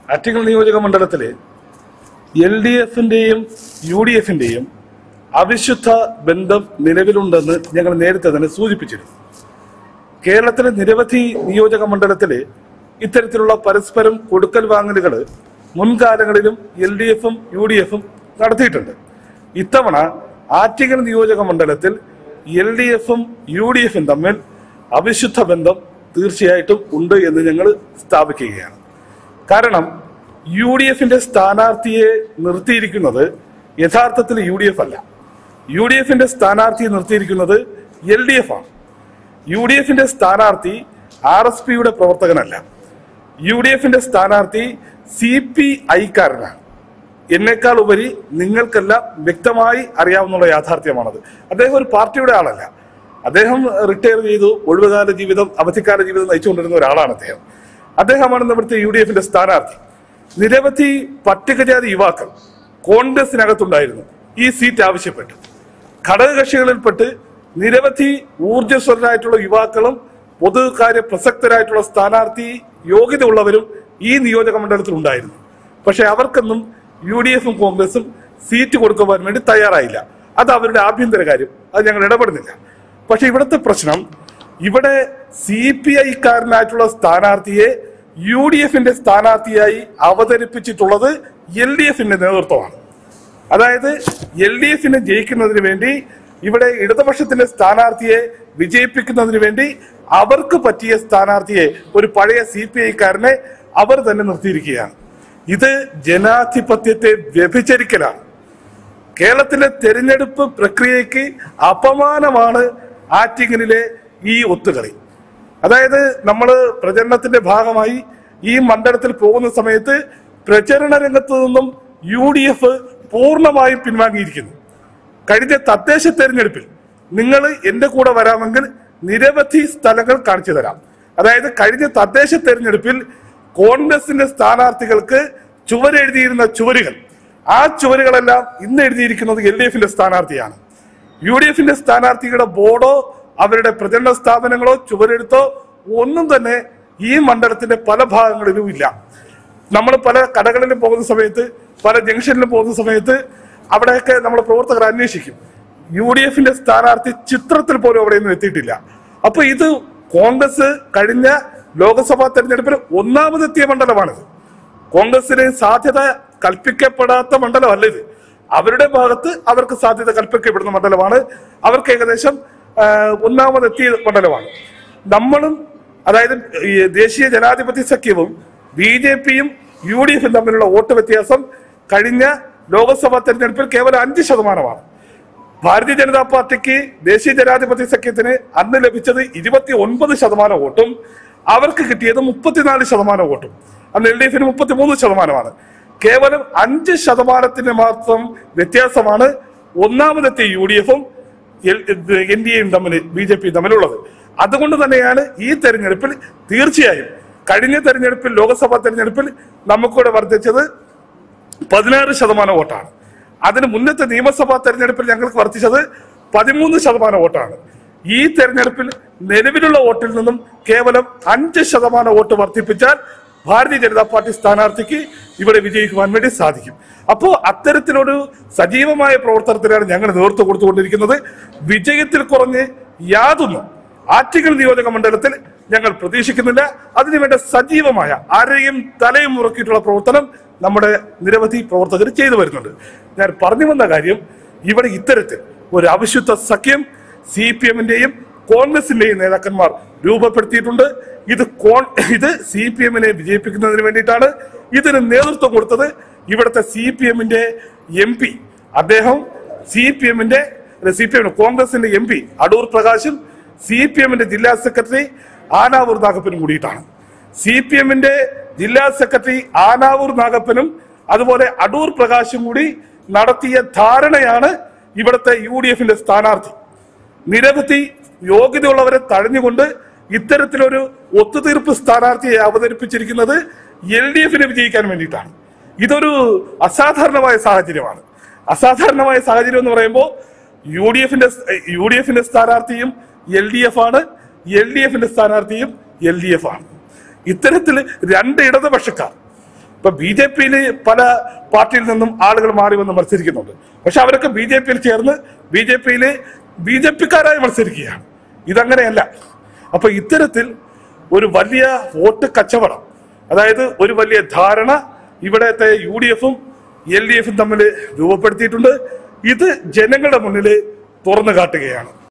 ആറ്റിങ്ങൽ നിയോജക മണ്ഡലത്തില് L D എഫിന്റെയും യു ഡി എഫിന്റെയും അവിശുദ്ധ ബന്ധം നിലവിലുണ്ടെന്ന് ഞങ്ങൾ നേരത്തെ തന്നെ സൂചിപ്പിച്ചിരുന്നു കേരളത്തിലെ നിരവധി നിയോജക മണ്ഡലത്തില് ഇത്തരത്തിലുള്ള പരസ്പരം കൊടുക്കൽ വാങ്ങലുകൾ മുൻകാലങ്ങളിലും എൽ ഡി എഫും യു ഡി എഫും നടത്തിയിട്ടുണ്ട് ഇത്തവണ ആറ്റിങ്ങൽ നിയോജക മണ്ഡലത്തിൽ എൽ ഡി എഫും യു ഡി എഫും തമ്മിൽ അവിശുദ്ധ ബന്ധം തീർച്ചയായിട്ടും ഉണ്ട് എന്ന് ഞങ്ങൾ സ്ഥാപിക്കുകയാണ് കാരണം യു ഡി എഫിന്റെ സ്ഥാനാർത്ഥിയെ നിർത്തിയിരിക്കുന്നത് യഥാർത്ഥത്തിൽ യു ഡി എഫ് അല്ല യു ഡി എഫിന്റെ സ്ഥാനാർത്ഥിയെ നിർത്തിയിരിക്കുന്നത് എൽ ഡി എഫ് ആണ് യു ഡി എഫിന്റെ സ്ഥാനാർത്ഥി ആർ എസ് പിയുടെ പ്രവർത്തകനല്ല യു ഡി എഫിന്റെ സ്ഥാനാർത്ഥി സി പി ഐക്കാരനാണ് എന്നേക്കാൾ ഉപരി നിങ്ങൾക്കെല്ലാം വ്യക്തമായി അറിയാവുന്ന യാഥാർത്ഥ്യമാണത് അദ്ദേഹം ഒരു പാർട്ടിയുടെ ആളല്ല അദ്ദേഹം റിട്ടയർ ചെയ്തു ഒഴിവുകാല ജീവിതം അവധിക്കാല ജീവിതം നയിച്ചുകൊണ്ടിരുന്ന ഒരാളാണ് അദ്ദേഹം അദ്ദേഹമാണ് ഇവിടുത്തെ യു ഡി എഫിന്റെ സ്ഥാനാർത്ഥി നിരവധി പട്ടികജാതി യുവാക്കൾ കോൺഗ്രസിനകത്തുണ്ടായിരുന്നു ഈ സീറ്റ് ആവശ്യപ്പെട്ടു ഘടകകക്ഷികളിൽപ്പെട്ട് നിരവധി ഊർജ്ജസ്വലരായിട്ടുള്ള യുവാക്കളും പൊതുകാര്യ പ്രസക്തരായിട്ടുള്ള സ്ഥാനാർത്ഥി യോഗ്യത ഉള്ളവരും ഈ നിയോജക മണ്ഡലത്തിൽ ഉണ്ടായിരുന്നു പക്ഷെ അവർക്കൊന്നും യു ഡി എഫും കോൺഗ്രസും സീറ്റ് കൊടുക്കുവാൻ വേണ്ടി തയ്യാറായില്ല അത് അവരുടെ ആഭ്യന്തര കാര്യം അത് ഞങ്ങൾ ഇടപെടുന്നില്ല പക്ഷെ ഇവിടുത്തെ പ്രശ്നം ഇവിടെ സി പി ഐക്കാരനായിട്ടുള്ള സ്ഥാനാർത്ഥിയെ യു ഡി എഫിന്റെ സ്ഥാനാർത്ഥിയായി അവതരിപ്പിച്ചിട്ടുള്ളത് എൽ ഡി എഫിന്റെ നേതൃത്വമാണ് അതായത് എൽ ഡി എഫിനെ ജയിക്കുന്നതിന് വേണ്ടി ഇവിടെ ഇടതുപക്ഷത്തിന്റെ സ്ഥാനാർത്ഥിയെ വിജയിപ്പിക്കുന്നതിന് വേണ്ടി അവർക്ക് പറ്റിയ സ്ഥാനാർത്ഥിയെ ഒരു പഴയ സി പി ഐക്കാരനെ അവർ തന്നെ നിർത്തിയിരിക്കുകയാണ് ഇത് ജനാധിപത്യത്തെ വ്യഭിചരിക്കലാണ് കേരളത്തിലെ തെരഞ്ഞെടുപ്പ് പ്രക്രിയയ്ക്ക് അപമാനമാണ് ആറ്റിങ്ങലിലെ ഈ ഒത്തുകളി അതായത് നമ്മൾ പ്രചരണത്തിന്റെ ഭാഗമായി ഈ മണ്ഡലത്തിൽ പോകുന്ന സമയത്ത് പ്രചരണ രംഗത്ത് നിന്നും യു ഡി എഫ് പൂർണ്ണമായും പിൻവാങ്ങിയിരിക്കുന്നു കഴിഞ്ഞ തദ്ദേശ തെരഞ്ഞെടുപ്പിൽ നിങ്ങൾ എന്റെ കൂടെ വരാമെങ്കിൽ നിരവധി സ്ഥലങ്ങൾ കാണിച്ചു തരാം അതായത് കഴിഞ്ഞ തദ്ദേശ തെരഞ്ഞെടുപ്പിൽ കോൺഗ്രസിന്റെ സ്ഥാനാർത്ഥികൾക്ക് ചുവരെഴുതിയിരുന്ന ചുവരുകൾ ആ ചുവരുകളെല്ലാം ഇന്ന് എഴുതിയിരിക്കുന്നത് എൽ ഡി എഫിന്റെ സ്ഥാനാർത്ഥിയാണ് യു ഡി എഫിന്റെ സ്ഥാനാർത്ഥികളുടെ ബോർഡോ അവരുടെ പ്രചരണ സ്ഥാപനങ്ങളോ ചുവരെഴുത്തോ ഒന്നും തന്നെ ഈ മണ്ഡലത്തിന്റെ പല ഭാഗങ്ങളിലും ഇല്ല നമ്മൾ പല കടകളിലും പോകുന്ന സമയത്ത് പല ജംഗ്ഷനിലും പോകുന്ന സമയത്ത് അവിടെയൊക്കെ നമ്മൾ പ്രവർത്തകർ അന്വേഷിക്കും യു ഡി എഫിന്റെ സ്ഥാനാർത്ഥി ചിത്രത്തിൽ പോലും അവിടെയൊന്നും എത്തിയിട്ടില്ല അപ്പൊ ഇത് കോൺഗ്രസ് കഴിഞ്ഞ ലോക്സഭാ തെരഞ്ഞെടുപ്പിൽ ഒന്നാമതെത്തിയ മണ്ഡലമാണിത് കോൺഗ്രസിന് സാധ്യത കൽപ്പിക്കപ്പെടാത്ത മണ്ഡലമല്ല ഇത് അവരുടെ ഭാഗത്ത് അവർക്ക് സാധ്യത കൽപ്പിക്കപ്പെടുന്ന മണ്ഡലമാണ് അവർക്ക് ഏകദേശം ആ, ഒന്നാമതെത്തിയ മണ്ഡലമാണ് നമ്മളും അതായത് ഈ ദേശീയ ജനാധിപത്യ സഖ്യവും ബി ജെ പിയും യു ഡി എഫും തമ്മിലുള്ള വോട്ട് വ്യത്യാസം കഴിഞ്ഞ ലോക്സഭാ തെരഞ്ഞെടുപ്പിൽ കേവലം അഞ്ച് ശതമാനമാണ് ഭാരതീയ ജനതാ പാർട്ടിക്ക് ദേശീയ ജനാധിപത്യ സഖ്യത്തിന് അന്ന് ലഭിച്ചത് ഇരുപത്തി ഒൻപത് ശതമാനം വോട്ടും അവർക്ക് കിട്ടിയത് മുപ്പത്തിനാല് ശതമാനം വോട്ടും അന്ന് എൽ ഡി എഫിന് മുപ്പത്തിമൂന്ന് ശതമാനമാണ് കേവലം അഞ്ച് ശതമാനത്തിന് മാത്രം വ്യത്യാസമാണ് ഒന്നാമതെത്തിയ യു ഡി എഫും എൻ ഡി എയും തമ്മിൽ ബി ജെ പിയും തമ്മിലുള്ളത് അതുകൊണ്ട് തന്നെയാണ് ഈ തെരഞ്ഞെടുപ്പിൽ തീർച്ചയായും കഴിഞ്ഞ തെരഞ്ഞെടുപ്പിൽ ലോക്സഭാ തെരഞ്ഞെടുപ്പിൽ നമുക്കിവിടെ വർദ്ധിച്ചത് പതിനാറ് ശതമാനം വോട്ടാണ് അതിന് മുന്നത്തെ നിയമസഭാ തെരഞ്ഞെടുപ്പിൽ ഞങ്ങൾക്ക് വർദ്ധിച്ചത് പതിമൂന്ന് ശതമാനം വോട്ടാണ് ഈ തെരഞ്ഞെടുപ്പിൽ നിലവിലുള്ള വോട്ടിൽ നിന്നും കേവലം അഞ്ച് ശതമാനം വോട്ട് വർദ്ധിപ്പിച്ചാൽ ഭാരതീയ ജനതാ പാർട്ടി സ്ഥാനാർത്ഥിക്ക് ഇവിടെ വിജയിക്കുവാൻ വേണ്ടി സാധിക്കും അപ്പോ അത്തരത്തിലൊരു സജീവമായ പ്രവർത്തനത്തിനാണ് ഞങ്ങൾ നേതൃത്വം കൊടുത്തുകൊണ്ടിരിക്കുന്നത് വിജയത്തിൽ കുറഞ്ഞ് യാതൊന്നും ആറ്റിങ്ങൽ നിയോജക മണ്ഡലത്തിൽ ഞങ്ങൾ പ്രതീക്ഷിക്കുന്നില്ല അതിനുവേണ്ട സജീവമായ ആരെയും തലയും മുറക്കിയിട്ടുള്ള പ്രവർത്തനം നമ്മുടെ നിരവധി പ്രവർത്തകർ ചെയ്തു വരുന്നുണ്ട് ഞാൻ പറഞ്ഞു വന്ന കാര്യം ഇവിടെ ഇത്തരത്തിൽ ഒരു അവിശുദ്ധ സഖ്യം സി പി എമ്മിന്റെയും കോൺഗ്രസിന്റെയും നേതാക്കന്മാർ രൂപപ്പെടുത്തിയിട്ടുണ്ട് ഇത് കോൺ ഇത് സി പി എമ്മിനെ വിജയിപ്പിക്കുന്നതിന് വേണ്ടിയിട്ടാണ് ഇതിന് നേതൃത്വം കൊടുത്തത് ഇവിടുത്തെ സി പി എമ്മിന്റെ എം പി അദ്ദേഹം സി പി എമ്മിന്റെ സി പി എം കോൺഗ്രസിന്റെ എം പി അടൂർ പ്രകാശും സി പി എമ്മിന്റെ ജില്ലാ സെക്രട്ടറി ആനാവൂർ നാഗപ്പനും കൂടിയിട്ടാണ് സി പി എമ്മിന്റെ ജില്ലാ സെക്രട്ടറി ആനാവൂർ നാഗപ്പനും അതുപോലെ അടൂർ പ്രകാശും കൂടി നടത്തിയ ധാരണയാണ് ഇവിടുത്തെ യു ഡി എഫിന്റെ സ്ഥാനാർത്ഥി നിരവധി യോഗ്യതയുള്ളവരെ തഴഞ്ഞുകൊണ്ട് ഇത്തരത്തിലൊരു ഒത്തുതീർപ്പ് സ്ഥാനാർത്ഥിയെ അവതരിപ്പിച്ചിരിക്കുന്നത് എൽ ഡി എഫിനെ വിജയിക്കാൻ വേണ്ടിയിട്ടാണ് ഇതൊരു അസാധാരണമായ സാഹചര്യമാണ് അസാധാരണമായ സാഹചര്യം എന്ന് പറയുമ്പോൾ യു ഡി എഫിന്റെ യു ഡി എഫിന്റെ സ്ഥാനാർത്ഥിയും എൽ ഡി എഫ് ആണ് എൽ ഡി എഫിന്റെ സ്ഥാനാർത്ഥിയും എൽ ഡി എഫ് ആണ് ഇത്തരത്തിൽ രണ്ട് ഇടതുപക്ഷക്കാർ ഇപ്പൊ ബി ജെ പിയിൽ പല പാർട്ടിയിൽ നിന്നും ആളുകൾ മാറി വന്ന് മത്സരിക്കുന്നുണ്ട് പക്ഷെ അവരൊക്കെ ബി ജെ പിയിൽ ചേർന്ന് ബി ജെ പിയിൽ ബി ജെ പിക്കാരായി മത്സരിക്കുകയാണ് ഇതങ്ങനെയല്ല അപ്പൊ ഇത്തരത്തിൽ ഒരു വലിയ വോട്ട് കച്ചവടം അതായത് ഒരു വലിയ ധാരണ ഇവിടത്തെ യു ഡി എഫും എൽ ഡി എഫും തമ്മിൽ രൂപപ്പെടുത്തിയിട്ടുണ്ട് ഇത് ജനങ്ങളുടെ മുന്നിൽ തുറന്നു കാട്ടുകയാണ്